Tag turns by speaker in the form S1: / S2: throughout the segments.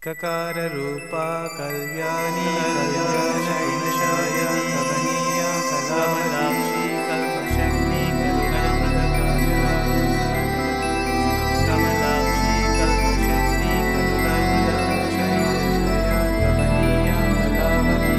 S1: ककाररूपा कल्याणी कल्याणशैलशायनी कमनीया कलामलाक्षी कल्मषण्णी करुणाप्रदकाया कमलाक्षी कल्मषण्णी करुणाप्रदशैलशया कमनीया कलावती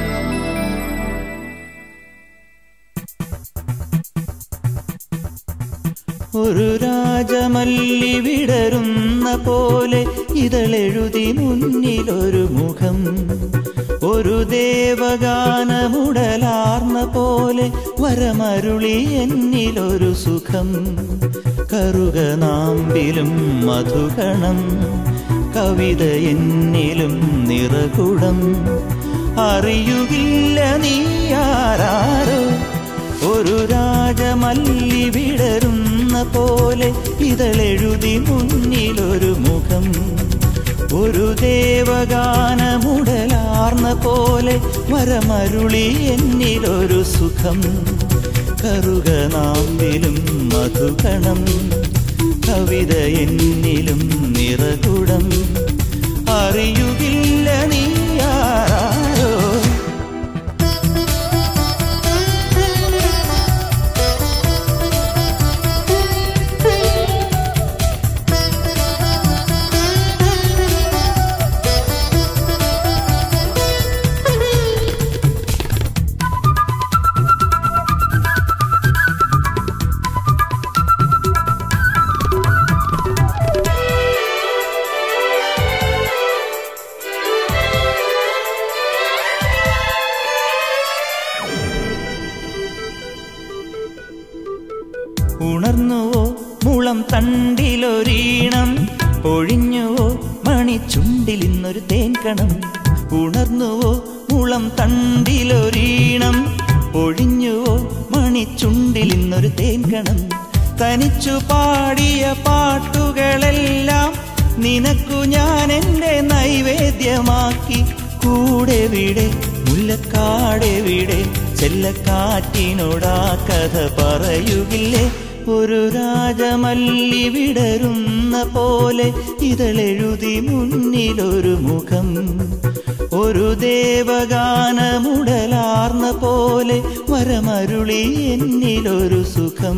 S2: ഒരു രാജമല്ലി വിടരുന്ന പോലെ ഇതളെഴുതി മുന്നിലൊരു മുഖം ഒരു ദേവഗാനമുടലാർന്ന പോലെ വരമരുളി എന്നിലൊരു സുഖം കറുക നാമ്പിലും മധുകണം കവിത എന്നിലും നിറകുടം അറിയുകില്ല നീ ആരാരോ ഒരു രാജമല്ലി വിടരുന്ന പോലെ ഇതളെഴുതി മുന്നിലൊരു മുഖം ഒരു ദേവഗാനമുടലാർന്ന പോലെ വരമരുളി എന്നിലൊരു സുഖം കറുക നാമ്പിലും മധുകണം കവിത എന്നിലും നിറകുടം അറിയുകില്ല നീ ആരാരോ ഉണർന്നുവോ മുളം തണ്ടിലൊരീണം ഒഴിഞ്ഞുവോ മണിച്ചുണ്ടിൽ ഇന്നൊരു തേൻകണം ഉണർന്നുവോ മുളം തണ്ടിലൊരീണം ഒഴിഞ്ഞുവോ മണിച്ചുണ്ടിൽ ഇന്നൊരു തേൻകണം തനിച്ചു പാടിയ പാട്ടുകളെല്ലാം നിനക്കു ഞാൻ എൻ്റെ നൈവേദ്യമാക്കി കൂടെ വിടെ മുല്ലക്കാടെ വിടെ ചെല്ലക്കാറ്റിനോടാ കഥ പറയുകില്ലേ ഒരു രാജമല്ലി വിടരുന്ന പോലെ ഇതളെഴുതി മുന്നിലൊരു മുഖം ഒരു ദേവഗാനമുടലാർന്ന പോലെ വരമരുളി എന്നിലൊരു സുഖം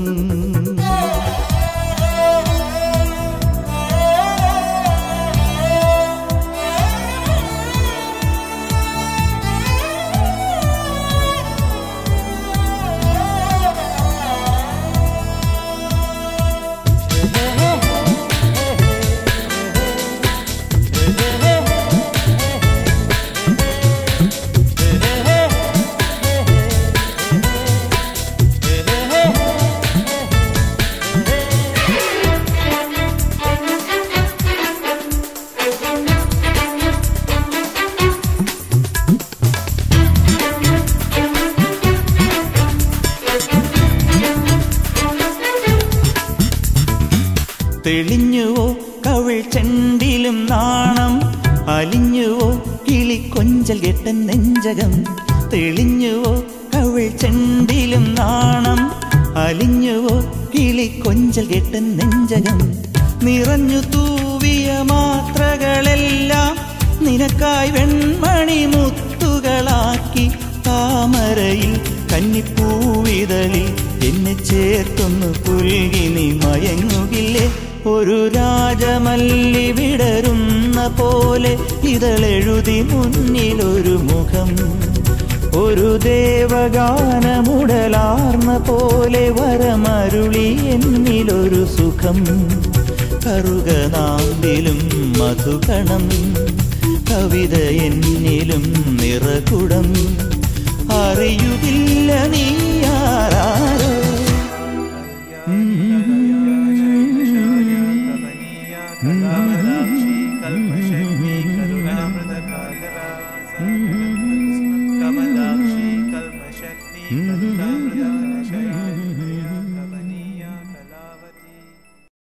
S2: തെളിഞ്ഞുവോ കവിൾ ചെണ്ടിലും നാണം അലിഞ്ഞുവോ കിളി കൊഞ്ചൽ കെട്ടൻ നെഞ്ചകം തെളിഞ്ഞുവോ കവിൾ ചെണ്ടിലും നാണം അലിഞ്ഞുവോ കിളി കൊഞ്ചൽ കെട്ടൻ നെഞ്ചകം നിറഞ്ഞു തൂവിയ മാത്രകളെല്ലാം നിനക്കായി വെൺമണി മുത്തുകളാക്കി താമരയിൽ കന്നിപ്പൂവിതളിൽ എന്നെ ചേർത്തൊന്ന് പുൽകി നീ മയങ്ങുകില്ലേ ഒരു രാജമല്ലി വിടരുന്ന പോലെ ഇതളെഴുതി മുന്നിലൊരു മുഖം ഒരു ദേവഗാനമുടലാർന്ന പോലെ വരമരുളി എന്നിലൊരു സുഖം കറുക നാമ്പിലും മധുകണം കവിത എന്നിലും നിറകുടം അറിയുക